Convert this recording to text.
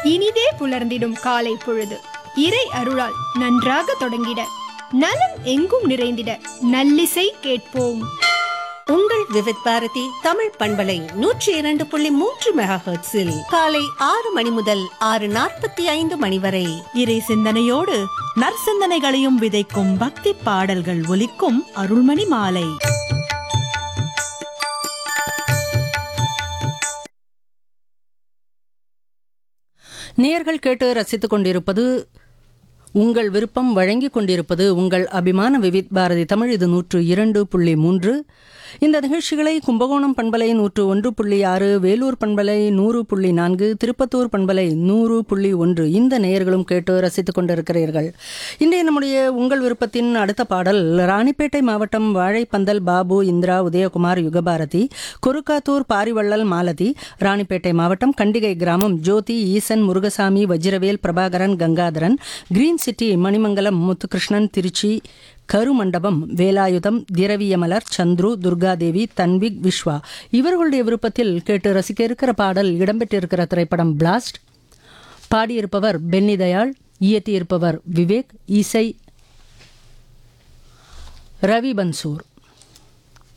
இனிதே புலர்ந்திடும் காலை பொழுது இறை அருளால் நன்றாக தொடங்கிட நலம் எங்கும் நிறைந்திட நல்லிசை கேட்போம் உங்கள் விவித் பாரதி தமிழ் பண்பலை நூற்றி இரண்டு புள்ளி மூன்று மெகா ஹெர்ட்ஸில் காலை ஆறு மணி முதல் ஆறு நாற்பத்தி ஐந்து மணி வரை இறை சிந்தனையோடு நற்சிந்தனைகளையும் விதைக்கும் பக்தி பாடல்கள் ஒலிக்கும் அருள்மணி மாலை நேயர்கள் கேட்டு ரசித்துக் கொண்டிருப்பது உங்கள் விருப்பம் வழங்கிக் கொண்டிருப்பது உங்கள் அபிமான விவித் பாரதி தமிழ் இது நூற்று இரண்டு புள்ளி மூன்று இந்த நிகழ்ச்சிகளை கும்பகோணம் பண்பலை நூற்று ஒன்று புள்ளி ஆறு வேலூர் பண்பலை நூறு புள்ளி நான்கு திருப்பத்தூர் பண்பலை நூறு புள்ளி ஒன்று இந்த நேயர்களும் கேட்டு ரசித்துக் கொண்டிருக்கிறீர்கள் இன்றைய நம்முடைய உங்கள் விருப்பத்தின் அடுத்த பாடல் ராணிப்பேட்டை மாவட்டம் வாழைப்பந்தல் பாபு இந்திரா உதயகுமார் யுகபாரதி குருக்காத்தூர் பாரிவள்ளல் மாலதி ராணிப்பேட்டை மாவட்டம் கண்டிகை கிராமம் ஜோதி ஈசன் முருகசாமி வஜ்ரவேல் பிரபாகரன் கங்காதரன் கிரீன் சிட்டி மணிமங்கலம் முத்துகிருஷ்ணன் திருச்சி கருமண்டபம் வேலாயுதம் திரவியமலர் சந்துரு துர்காதேவி தன்விக் விஸ்வா இவர்களுடைய விருப்பத்தில் கேட்டு ரசிக்க இருக்கிற பாடல் இடம்பெற்றிருக்கிற திரைப்படம் பிளாஸ்ட் பாடியிருப்பவர் பென்னி தயாள் இயற்றியிருப்பவர் விவேக் இசை ரவி பன்சூர்